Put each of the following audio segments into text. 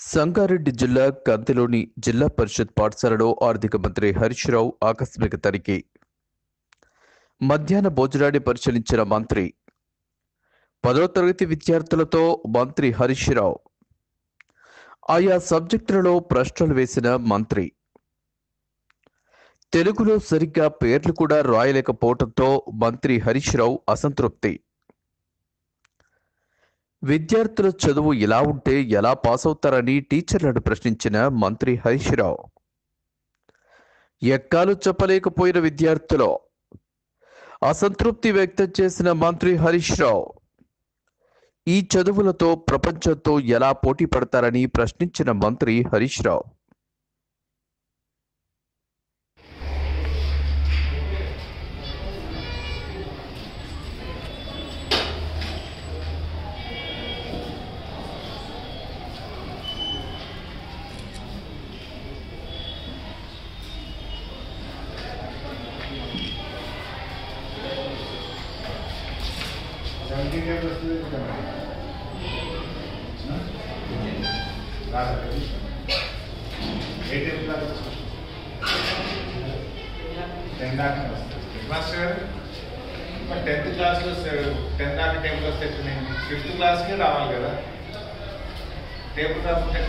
సంగారెడ్డి జిల్లా కంతిలోని జిల్లా పరిషత్ పాఠశాలలో ఆర్థిక మంత్రి హరీష్ రావు ఆకస్మిక తనిఖీ మధ్యాహ్న భోజనాన్ని పరిశీలించిన మంత్రి పదో తరగతి విద్యార్థులతో మంత్రి హరీష్ రావు ఆయా సబ్జెక్టులలో ప్రశ్నలు వేసిన మంత్రి తెలుగులో సరిగ్గా పేర్లు కూడా రాయలేకపోవడంతో మంత్రి హరీష్ రావు అసంతృప్తి విద్యార్థుల చదువు ఇలా ఉంటే ఎలా పాస్ అవుతారని టీచర్లను ప్రశ్నించిన మంత్రి హరీష్ రావు ఎక్కాలు చెప్పలేకపోయిన విద్యార్థులు అసంతృప్తి వ్యక్తం చేసిన మంత్రి హరీష్ రావు ఈ చదువులతో ప్రపంచంతో ఎలా పోటీ పడతారని ప్రశ్నించిన మంత్రి హరీష్ రావు సెవెంటీ టైమ్స్ వస్తుంది కదా రాదు ఏ టైం క్లాస్ టెన్ దాకా వస్తుంది క్లాస్ మరి టెన్త్ క్లాస్లో టెన్ దాకా టేబుల్ వస్తే నేను ఫిఫ్త్ క్లాస్కే రావాలి కదా టేబుల్ రాకుంటే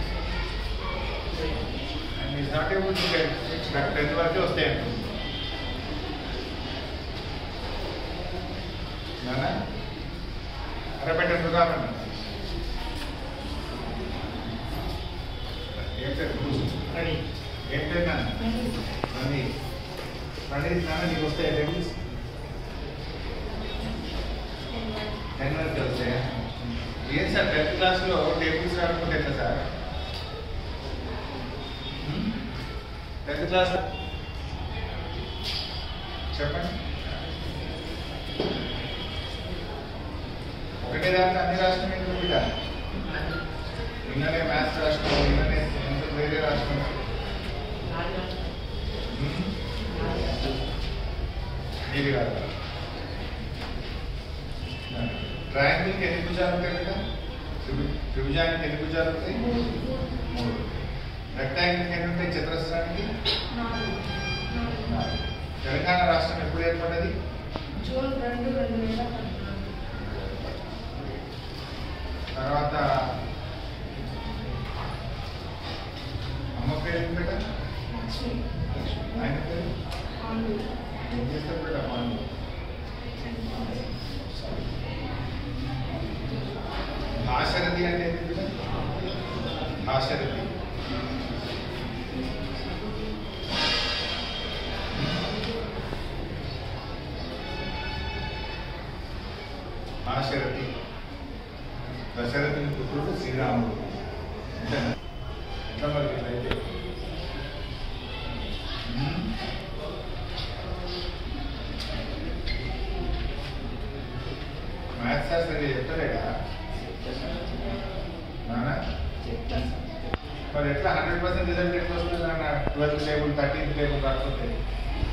ఈజ్ నాట్ ఏబుల్ టు నాకు టెన్త్ వరకే వస్తాయండి నానా అరబెట్ట ప్రధానం ఏం పేరు ఏం పేరు నాన్న రండి రండి నాన్న నీకు వస్తాయి టేబుల్స్ టెన్ వరకు వస్తాయా ఏం సార్ టెన్త్ క్లాస్లో టేబుల్స్ రాకుండా ఎట్లా సార్ టెన్త్ క్లాస్ చెప్పండి ఒకటే దాంట్లో అన్ని రాష్ట్రం ఎందుకు బిడ్డ నిన్ననే మ్యాథ్స్ రాష్ట్రం నిన్ననే ఎంత వేరే రాష్ట్రం నీది కాదు ట్రయాంగిల్కి ఎన్ని భుజాలు ఉంటాయి బిడ్డ త్రిభు- త్రిభుజానికి ఎన్ని భుజాలు ఉంటాయి మూడు రెక్టాంగిల్కి ఎన్ని ఉంటాయి చతురస్రానికి నాలుగు. తెలంగాణ రాష్ట్రం ఎప్పుడు ఏర్పడ్డది జూన్ రెండు రెండు వేల పద్నాలుగు తర్వాత అమ్మ పేరు ఏం పెట్ట లక్ష్మి ఆయన పేరు పాండు ఏం చేస్తారు బిడ్డ పాండు భాషరథి అంటే ఏంటి బిడ్డ భాషరథి భాషరథి దశరథుని పుత్రుడు శ్రీరాముడు అంతేనా? ఎట్లా మరి వీళ్ళైతే ఉమ్. మ్యాథ్స్ శాస్త్రం చెప్తలేడా నానా మరి ఎట్లా హండ్రెడ్ పర్సెంట్ రిజల్ట్ ఎట్లా వస్తుంది నాన్న ట్వెల్త్ టేబుల్ థర్టీన్త్ టేబుల్ రాకపోతే